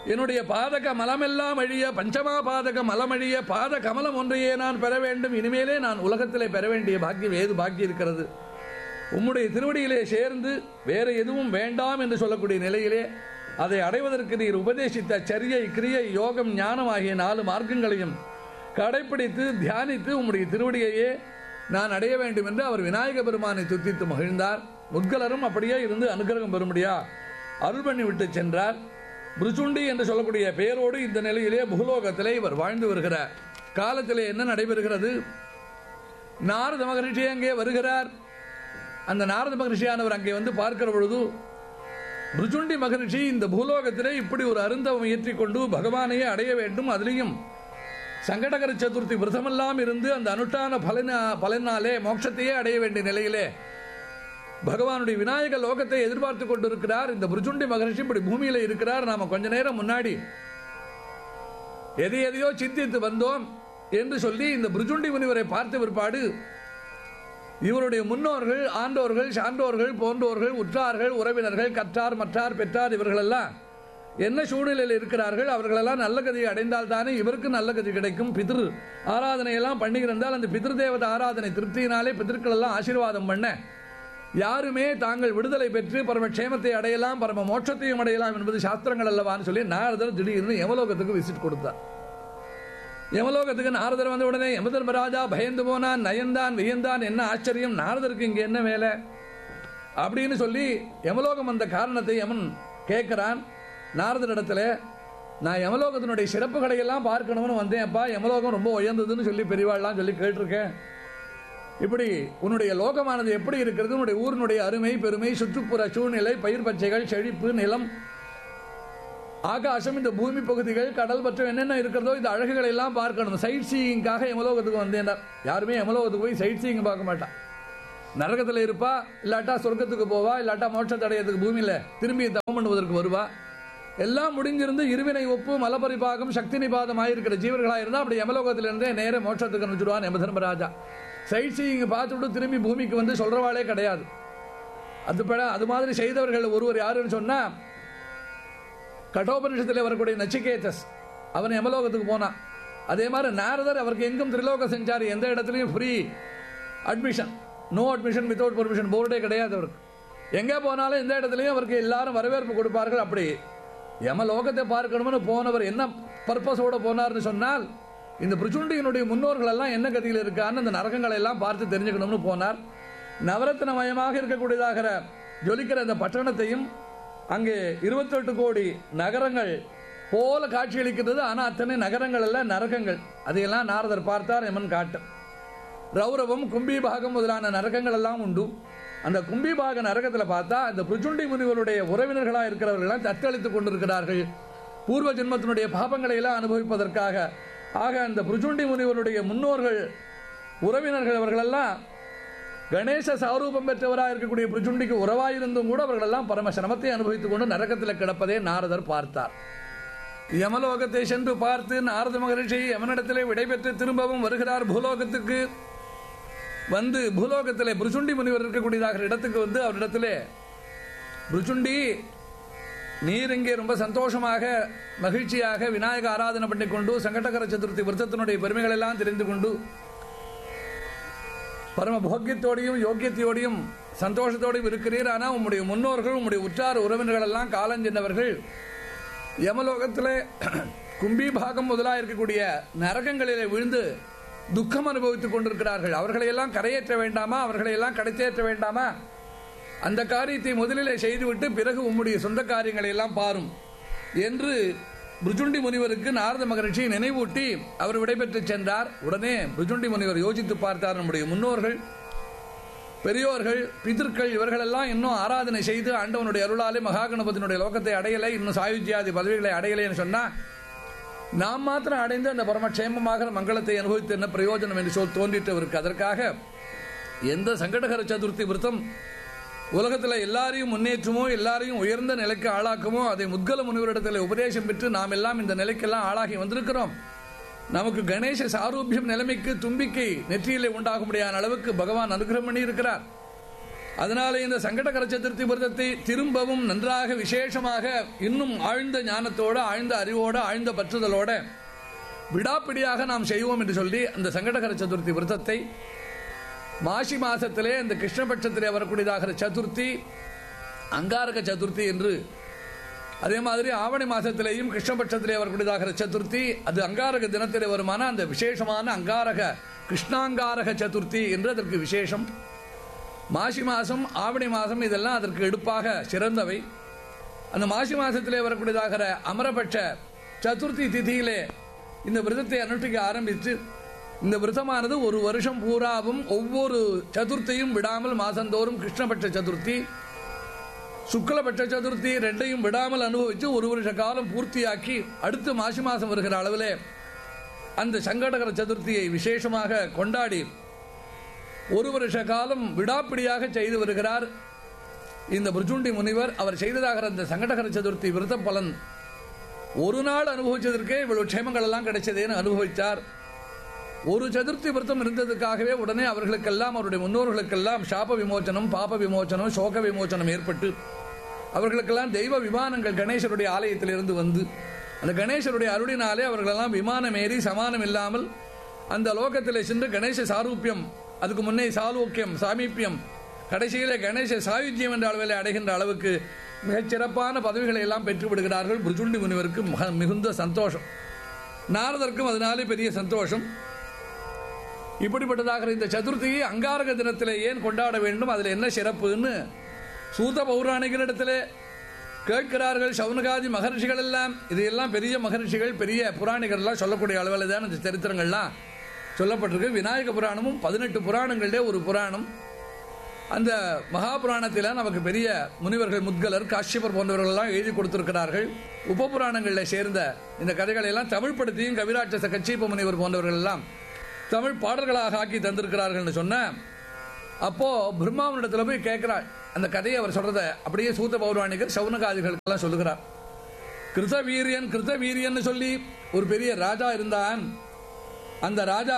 என்னுடைய பாதக மலமெல்லாம் அழிய பஞ்சமா பாதக மலமழிய பாத கமலம் ஒன்றையே நான் பெற வேண்டும் இனிமேலே நான் உலகத்திலே பெற வேண்டிய பாக்கியம் ஏது பாக்கி இருக்கிறது உம்முடைய திருவடியிலே சேர்ந்து வேற எதுவும் வேண்டாம் என்று சொல்லக்கூடிய நிலையிலே அதை அடைவதற்கு நீர் உபதேசித்த சரியை கிரியை யோகம் ஞானம் ஆகிய நாலு மார்க்கங்களையும் கடைப்பிடித்து தியானித்து உம்முடைய திருவடியையே நான் அடைய வேண்டும் என்று அவர் விநாயக பெருமானை துத்தித்து மகிழ்ந்தார் முத்கலரும் அப்படியே இருந்து அனுகிரகம் பெறும்படியா அருள் பண்ணி விட்டு சென்றார் பிருச்சுண்டி என்று சொல்லக்கூடிய பெயரோடு இந்த நிலையிலே புகலோகத்திலே இவர் வாழ்ந்து வருகிறார் காலத்திலே என்ன நடைபெறுகிறது நாரத மகரிஷி அங்கே வருகிறார் அந்த நாரத மகரிஷியானவர் அங்கே வந்து பார்க்கிற பொழுது பிருச்சுண்டி மகரிஷி இந்த பூலோகத்திலே இப்படி ஒரு அருந்தவம் இயற்றிக்கொண்டு பகவானையே அடைய வேண்டும் அதிலையும் சங்கடகர சதுர்த்தி விரதமெல்லாம் இருந்து அந்த அனுஷ்டான பலனா பலனாலே மோட்சத்தையே அடைய வேண்டிய நிலையிலே பகவானுடைய விநாயக லோகத்தை எதிர்பார்த்து கொண்டிருக்கிறார் இந்த பிருச்சுண்டி மகரிஷி இப்படி பூமியில இருக்கிறார் நாம கொஞ்ச நேரம் முன்னாடி எதை எதையோ சிந்தித்து வந்தோம் என்று சொல்லி இந்த பிருச்சுண்டி முனிவரை பார்த்த பிற்பாடு இவருடைய முன்னோர்கள் ஆண்டோர்கள் சான்றோர்கள் போன்றோர்கள் உற்றார்கள் உறவினர்கள் கற்றார் மற்றார் பெற்றார் இவர்களெல்லாம் என்ன சூழ்நிலையில் இருக்கிறார்கள் அவர்களெல்லாம் நல்ல கதியை அடைந்தால் தானே இவருக்கு நல்ல கதி கிடைக்கும் பிதிரு ஆராதனையெல்லாம் பண்ணியிருந்தால் அந்த பிதிரு தேவத ஆராதனை திருப்தியினாலே பிதர்கள் எல்லாம் ஆசீர்வாதம் பண்ண யாருமே தாங்கள் விடுதலை பெற்று பரமக்ஷேமத்தை அடையலாம் பரம மோட்சத்தையும் அடையலாம் என்பது சாஸ்திரங்கள் அல்லவான்னு சொல்லி நாரதர் திடீர்னு யமலோகத்துக்கு விசிட் கொடுத்தார் யமலோகத்துக்கு நாரதர் வந்த உடனே யமதர்மராஜா பயந்து போனான் நயந்தான் வியந்தான் என்ன ஆச்சரியம் நாரதருக்கு இங்க என்ன வேலை அப்படின்னு சொல்லி யமலோகம் வந்த காரணத்தை யமன் கேட்கிறான் நாரதரிடத்துல நான் யமலோகத்தினுடைய சிறப்புகளை எல்லாம் பார்க்கணும்னு வந்தேன் அப்பா யமலோகம் ரொம்ப உயர்ந்ததுன்னு சொல்லி பெரியவாள்லாம் சொல்லி கேட்டிருக்கேன் இப்படி உன்னுடைய லோகமானது எப்படி இருக்கிறது உன்னுடைய ஊரினுடைய அருமை பெருமை சுற்றுப்புற சூழ்நிலை பயிர் பச்சைகள் செழிப்பு நிலம் ஆகாசம் இந்த பூமி பகுதிகள் கடல் மற்றும் என்னென்ன இருக்கிறதோ இந்த அழகுகளை எல்லாம் பார்க்கணும் சைட் சீயிங்காக எமலோகத்துக்கு வந்தேன் யாருமே எமலோகத்துக்கு போய் சைட் சீயிங் பார்க்க மாட்டான் நரகத்தில் இருப்பா இல்லாட்டா சொர்க்கத்துக்கு போவா இல்லாட்டா மோட்சத்தை அடையத்துக்கு பூமியில திரும்பி தவம் பண்ணுவதற்கு வருவா எல்லாம் முடிஞ்சிருந்து இருவினை ஒப்பு மலபரிபாகம் சக்தி நிபாதம் ஆயிருக்கிற ஜீவர்களாக இருந்தால் அப்படி யமலோகத்திலிருந்தே நேர மோட்சத்துக்கு அனுப்பிச்சுடுவான் யமதர்மராஜா சைட் சீயிங் பார்த்துட்டு திரும்பி பூமிக்கு வந்து சொல்றவாளே கிடையாது அது பட அது மாதிரி செய்தவர்கள் ஒருவர் யாருன்னு சொன்னா கட்டோபனிஷத்தில் வரக்கூடிய நச்சிகேதஸ் அவன் யமலோகத்துக்கு போனான் அதே மாதிரி நாரதர் அவருக்கு எங்கும் திரிலோக செஞ்சார் எந்த இடத்துலையும் free admission no admission without permission போர்டே கிடையாது அவருக்கு எங்கே போனாலும் எந்த இடத்துலையும் அவருக்கு எல்லாரும் வரவேற்பு கொடுப்பார்கள் அப்படி யமலோகத்தை பார்க்கணும்னு போனவர் என்ன பர்பஸோட போனார்னு சொன்னால் இந்த பிரிச்சுண்டியினுடைய முன்னோர்கள் எல்லாம் என்ன கதியில் இருக்கான்னு அந்த நரகங்களை எல்லாம் பார்த்து தெரிஞ்சுக்கணும்னு போனார் நவரத்னமயமாக இருக்கக்கூடியதாக ஜொலிக்கிற அந்த பட்டணத்தையும் அங்கே இருபத்தெட்டு கோடி நகரங்கள் போல காட்சியளிக்கிறது ஆனால் அத்தனை நகரங்கள் அல்ல நரகங்கள் அதையெல்லாம் நாரதர் பார்த்தார் எமன் காட்டு ரௌரவம் கும்பிபாகம் முதலான நரகங்கள் எல்லாம் உண்டு அந்த கும்பிபாக நரகத்தில் பார்த்தா அந்த பிரிச்சுண்டி முனிவருடைய உறவினர்களாக இருக்கிறவர்கள்லாம் தத்தளித்துக் கொண்டிருக்கிறார்கள் பூர்வ ஜென்மத்தினுடைய பாபங்களை எல்லாம் அனுபவிப்பதற்காக ஆக அந்த பிரிச்சுண்டி முனிவருடைய முன்னோர்கள் உறவினர்கள் அவர்களெல்லாம் கணேச சாரூபம் பெற்றவராக இருக்கக்கூடிய பிரிச்சுண்டிக்கு உறவாயிருந்தும் கூட அவர்களெல்லாம் பரம சிரமத்தை அனுபவித்துக் கொண்டு நரகத்தில் கிடப்பதே நாரதர் பார்த்தார் யமலோகத்தை சென்று பார்த்து நாரத மகரிஷி யமனிடத்திலே விடைபெற்று திரும்பவும் வருகிறார் பூலோகத்துக்கு வந்து பூலோகத்திலே பிரிச்சுண்டி முனிவர் இருக்கக்கூடியதாக இடத்துக்கு வந்து அவரிடத்திலே பிரிச்சுண்டி நீர் இங்கே ரொம்ப சந்தோஷமாக மகிழ்ச்சியாக விநாயக ஆராதனை பண்ணிக்கொண்டு சங்கடகர சதுர்த்தி விரதத்தினுடைய பெருமைகள் எல்லாம் தெரிந்து கொண்டு பரம போக்கியத்தோடையும் யோக்கியத்தையோடையும் சந்தோஷத்தோடையும் இருக்கிறீர் ஆனால் உம்முடைய முன்னோர்கள் உம்முடைய உற்றார் உறவினர்கள் எல்லாம் காலஞ்சென்றவர்கள் யமலோகத்தில் கும்பிபாகம் முதலாக இருக்கக்கூடிய நரகங்களிலே விழுந்து துக்கம் அனுபவித்துக் கொண்டிருக்கிறார்கள் அவர்களையெல்லாம் கரையேற்ற வேண்டாமா அவர்களையெல்லாம் கடைத்தேற்ற வேண்டாமா அந்த காரியத்தை முதலிலே செய்துவிட்டு பிறகு உம்முடைய சொந்த காரியங்களை எல்லாம் பாரும் என்று பிருஜுண்டி முனிவருக்கு நாரத மகரிஷி நினைவூட்டி அவர் விடைபெற்று சென்றார் உடனே பிருஜுண்டி முனிவர் யோசித்து பார்த்தார் நம்முடைய முன்னோர்கள் பெரியோர்கள் பிதர்கள் இவர்களெல்லாம் இன்னும் ஆராதனை செய்து ஆண்டவனுடைய அருளாலே மகாகணபதியினுடைய லோகத்தை அடையலை இன்னும் சாயுஜ்யாதி பதவிகளை அடையலைன்னு சொன்னா நாம் மாத்திரம் அடைந்து அந்த பரமக்ஷேமமாக மங்களத்தை அனுபவித்து என்ன பிரயோஜனம் என்று சொல் தோன்றிட்டு அவருக்கு அதற்காக எந்த சங்கடகர சதுர்த்தி விரதம் உலகத்தில் எல்லாரையும் முன்னேற்றமோ எல்லாரையும் உயர்ந்த நிலைக்கு ஆளாக்குமோ அதை முத்கல முனிவரிடத்தில் உபதேசம் பெற்று நாம் எல்லாம் இந்த நிலைக்கெல்லாம் ஆளாகி வந்திருக்கிறோம் நமக்கு கணேச சாரூபியம் நிலைமைக்கு தும்பிக்கை நெற்றியிலே உண்டாகும்படியான அளவுக்கு பகவான் அனுகிரகம் பண்ணி இருக்கிறார் அதனாலே இந்த சங்கடகர சதுர்த்தி விரதத்தை திரும்பவும் நன்றாக விசேஷமாக இன்னும் ஆழ்ந்த ஞானத்தோட ஆழ்ந்த அறிவோட ஆழ்ந்த பற்றுதலோட விடாப்பிடியாக நாம் செய்வோம் என்று சொல்லி அந்த சங்கடகர சதுர்த்தி விரதத்தை மாசி மாசத்திலே இந்த கிருஷ்ணபட்சத்திலே வரக்கூடியதாகிற சதுர்த்தி அங்காரக சதுர்த்தி என்று அதே மாதிரி ஆவணி மாசத்திலேயும் கிருஷ்ணபட்சத்திலே வரக்கூடியதாகிற சதுர்த்தி அது அங்காரக தினத்திலே வருமான அந்த விசேஷமான அங்காரக கிருஷ்ணாங்காரக சதுர்த்தி என்று அதற்கு விசேஷம் மாசி மாசம் ஆவணி மாசம் இதெல்லாம் அதற்கு எடுப்பாக சிறந்தவை அந்த மாசி மாசத்திலே வரக்கூடியதாகிற அமரபட்ச சதுர்த்தி திதியிலே இந்த விரதத்தை அனுஷ்டிக்க ஆரம்பித்து இந்த விரதமானது ஒரு வருஷம் பூராவும் ஒவ்வொரு சதுர்த்தியும் விடாமல் மாசந்தோறும் கிருஷ்ணபட்ச சதுர்த்தி சுக்லபட்ச சதுர்த்தி ரெண்டையும் விடாமல் அனுபவித்து ஒரு வருஷ காலம் பூர்த்தியாக்கி அடுத்து மாசி மாசம் வருகிற அளவிலே அந்த சங்கடகர சதுர்த்தியை விசேஷமாக கொண்டாடி ஒரு வருஷ காலம் விடாப்பிடியாக செய்து வருகிறார் இந்த பிருஜுண்டி முனிவர் அவர் செய்ததாக அந்த சங்கடகர சதுர்த்தி விரத பலன் ஒரு நாள் அனுபவிச்சதற்கே இவ்வளவு க்ஷேமங்கள் எல்லாம் கிடைச்சதேன்னு அனுபவித்தார் ஒரு சதுர்த்தி விரதம் இருந்ததுக்காகவே உடனே அவர்களுக்கெல்லாம் அவருடைய முன்னோர்களுக்கெல்லாம் சாப விமோச்சனம் பாப விமோச்சனம் சோக விமோச்சனம் ஏற்பட்டு அவர்களுக்கெல்லாம் தெய்வ விமானங்கள் கணேசருடைய ஆலயத்திலிருந்து வந்து அந்த கணேசருடைய அருளினாலே அவர்களெல்லாம் விமானம் ஏறி சமானம் இல்லாமல் அந்த லோகத்திலே சென்று கணேச சாரூபியம் அதுக்கு முன்னே சாலோக்கியம் சாமீப்பியம் கடைசியிலே கணேச சாயுஜ்யம் என்ற அளவில் அடைகின்ற அளவுக்கு மிகச் சிறப்பான பதவிகளை எல்லாம் பெற்று விடுகிறார்கள் பிருஜுண்டி முனிவருக்கு மிக- மிகுந்த சந்தோஷம் நாரதற்கும் அதனாலே பெரிய சந்தோஷம் இப்படிப்பட்டதாக இந்த சதுர்த்தியை அங்காரக தினத்திலே ஏன் கொண்டாட வேண்டும் அதில் என்ன சிறப்புன்னு சூத பௌராணிகளிடத்திலே கேட்கிறார்கள் சவுனகாதி மகர்ஷிகள் எல்லாம் இது எல்லாம் பெரிய மகர்ஷிகள் பெரிய புராணிகள் எல்லாம் சொல்லக்கூடிய அளவில் தான் இந்த சரித்திரங்கள்லாம் சொல்லப்பட்டிருக்கு விநாயக புராணமும் பதினெட்டு புராணங்களிலே ஒரு புராணம் அந்த மகாபுராணத்தில் நமக்கு பெரிய முனிவர்கள் முத்கலர் காஷ்யபர் போன்றவர்கள் எல்லாம் எழுதி கொடுத்திருக்கிறார்கள் உபபுராணங்களில் சேர்ந்த இந்த கதைகளை எல்லாம் தமிழ் படுத்தியும் கவிராட்சச கச்சீப்ப முனிவர் போன்றவர்கள் எல்லாம் தமிழ் பாடல்களாக ஆக்கி தந்திருக்கிறார்கள்னு சொன்ன அப்போ பிரம்மாவனிடத்துல போய் கேட்கிறாள் அந்த கதையை அவர் சொல்றத அப்படியே சூத்த பௌராணிகர் சவுனகாதிகளுக்கெல்லாம் சொல்லுகிறார் கிருத வீரியன் கிருத வீரியன் சொல்லி ஒரு பெரிய ராஜா இருந்தான் அந்த ராஜா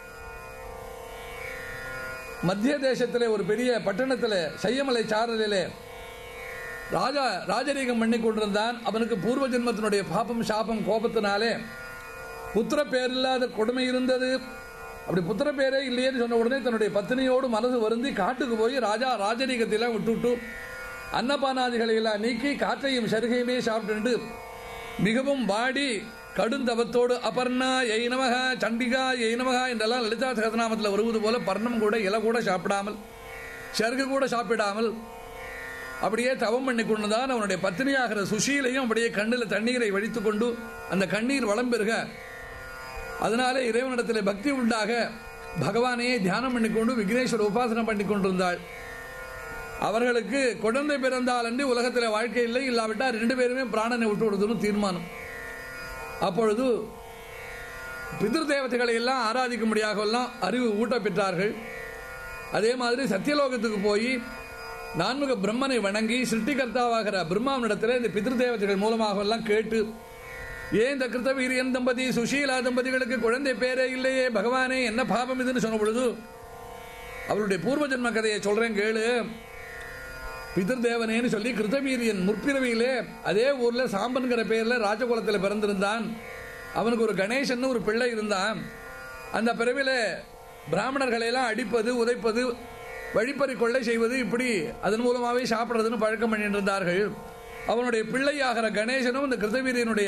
மத்திய தேசத்திலே ஒரு பெரிய பட்டணத்திலே சையமலை சாரலிலே ராஜா ராஜரீகம் பண்ணி கொண்டிருந்தான் அவனுக்கு பூர்வ ஜென்மத்தினுடைய பாபம் சாபம் கோபத்தினாலே புத்திர பேர் இல்லாத கொடுமை இருந்தது அப்படி புத்திர பேரே இல்லையேன்னு சொன்ன உடனே தன்னுடைய பத்தினியோடு மனசு வருந்தி காட்டுக்கு போய் ராஜா ராஜரீகத்தையெல்லாம் விட்டுவிட்டு அன்னபானாதிகளை எல்லாம் நீக்கி காற்றையும் சருகையுமே சாப்பிட்டு மிகவும் வாடி கடுந்தவத்தோடு அபர்ணா எய்னமக சண்டிகா எய்னமகா என்றெல்லாம் லலிதா சகதநாமத்தில் வருவது போல பர்ணம் கூட இலை கூட சாப்பிடாமல் சருகு கூட சாப்பிடாமல் அப்படியே தவம் பண்ணி கொண்டுதான் அவனுடைய பத்தினியாகிற சுஷீலையும் அப்படியே கண்ணில் தண்ணீரை வழித்துக் கொண்டு அந்த கண்ணீர் வளம் பெருக அதனாலே இறைவனிடத்தில் பக்தி உண்டாக பகவானையே தியானம் பண்ணிக்கொண்டு விக்னேஸ்வர உபாசனம் பண்ணி கொண்டிருந்தாள் அவர்களுக்கு குழந்தை பிறந்தால் அன்றி உலகத்தில் வாழ்க்கை இல்லை இல்லாவிட்டால் ரெண்டு பேருமே பிராணனை விட்டு விடுறதுன்னு தீர்மானம் அப்பொழுது பிதிர் தேவதைகளை எல்லாம் ஆராதிக்கும்படியாக எல்லாம் அறிவு ஊட்ட பெற்றார்கள் அதே மாதிரி சத்தியலோகத்துக்கு போய் நான்முக பிரம்மனை வணங்கி சிருஷ்டிகர்த்தாவாகிற பிரம்மாவனிடத்தில் இந்த பிதிர் தேவதைகள் மூலமாக எல்லாம் கேட்டு ஏன் இந்த கிருத்த வீரியன் தம்பதி சுஷீலா தம்பதிகளுக்கு குழந்தை பேரே இல்லையே பகவானே என்ன பாபம் இதுன்னு சொன்ன பொழுது அவருடைய பூர்வ ஜென்ம கதையை சொல்றேன் கேளு பிதிர் தேவனேன்னு சொல்லி கிருத்தவீரியன் முற்பிறவியிலே அதே ஊர்ல சாம்பன்கிற பேர்ல ராஜகுலத்தில் பிறந்திருந்தான் அவனுக்கு ஒரு கணேசன் ஒரு பிள்ளை இருந்தான் அந்த பிறவில பிராமணர்களை எல்லாம் அடிப்பது உதைப்பது வழிப்பறி கொள்ளை செய்வது இப்படி அதன் மூலமாகவே சாப்பிட்றதுன்னு பழக்கம் பண்ணிட்டு இருந்தார்கள் அவனுடைய பிள்ளையாகிற கணேசனும் இந்த கிருத்தவீரியனுடைய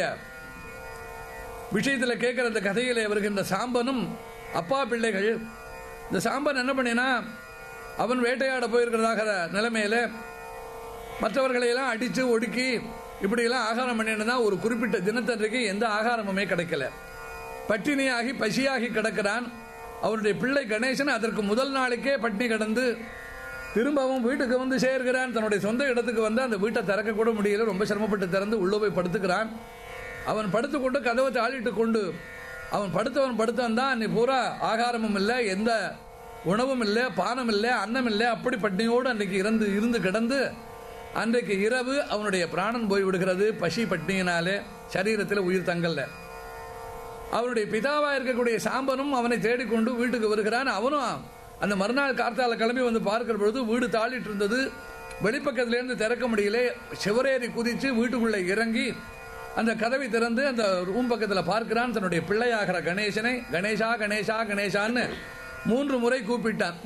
விஷயத்தில் கேட்கிற அந்த கதையிலே வருகின்ற சாம்பனும் அப்பா பிள்ளைகள் இந்த சாம்பன் என்ன பண்ணினா அவன் வேட்டையாட போயிருக்கிறதாக நிலைமையில மற்றவர்களை எல்லாம் அடித்து ஒடுக்கி இப்படியெல்லாம் ஆகாரம் பண்ணிட்டு தான் ஒரு குறிப்பிட்ட தினத்தன்றைக்கு எந்த ஆகாரமுமே கிடைக்கல பட்டினியாகி பசியாகி கிடக்கிறான் அவருடைய பிள்ளை கணேசன் அதற்கு முதல் நாளைக்கே பட்டினி கிடந்து திரும்பவும் வீட்டுக்கு வந்து சேர்கிறான் தன்னுடைய சொந்த இடத்துக்கு வந்து அந்த வீட்டை திறக்க கூட முடியல ரொம்ப சிரமப்பட்டு திறந்து உள்ள போய் படுத்துக்கிறான் அவன் படுத்துக்கொண்டு கதவை தாளிட்டு கொண்டு அவன் படுத்தவன் படுத்தவன் தான் அன்னைக்கு பூரா ஆகாரமும் இல்லை எந்த உணவும் இல்லை பானம் இல்லை அன்னம் இல்லை அப்படி பட்டினியோடு அன்றைக்கு இறந்து இருந்து கிடந்து அன்றைக்கு இரவு அவனுடைய பிராணன் போய் விடுகிறது பசி பட்டினியினாலே சரீரத்தில் உயிர் தங்கல்ல அவனுடைய பிதாவா இருக்கக்கூடிய சாம்பனும் அவனை தேடிக்கொண்டு வீட்டுக்கு வருகிறான் அவனும் அந்த மறுநாள் கார்த்தால கிளம்பி வந்து பார்க்கிற பொழுது வீடு தாளிட்டு இருந்தது வெளிப்பக்கத்திலேருந்து திறக்க முடியல சிவரேறி குதிச்சு வீட்டுக்குள்ளே இறங்கி அந்த கதவை திறந்து அந்த ரூம் பக்கத்தில் பார்க்கிறான் தன்னுடைய பிள்ளையாகிற கணேசனை கணேசா கணேசா கணேசான்னு மூன்று முறை கூப்பிட்டான்